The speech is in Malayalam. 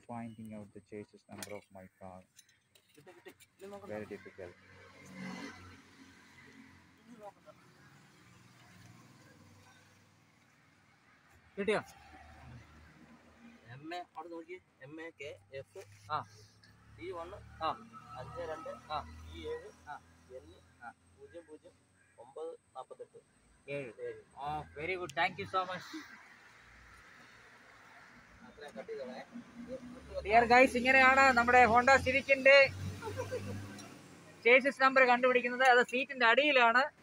finding out the chassis number of my car. കിട്ടി കിട്ടി ഇത് നോക്കണ്ട Very difficult. കിട്ടിയോ എം എ അവിടെ നോക്കി എം എ കെ എഫ് ആ. ടി വണ്ണ് ആ. അഞ്ച് രണ്ട് ആ. ഇ ഏഴ് ആ. എൻ ആ. പൂജ്യം പൂജ്യം ഒമ്പത് നാൽപ്പത്തെട്ട് ഏഴ് ഏഴ് ആ very good thank you so much അത്രയും കട്ട് ചെയ്തോളേ ഡിയർ ഗൈസ് ഇങ്ങനെയാണ് നമ്മുടെ ഹോണ്ട സിവിക്കിന്റെ ചേസിസ് നമ്പർ കണ്ടുപിടിക്കുന്നത് അത് സീറ്റിന്റെ അടിയിലാണ്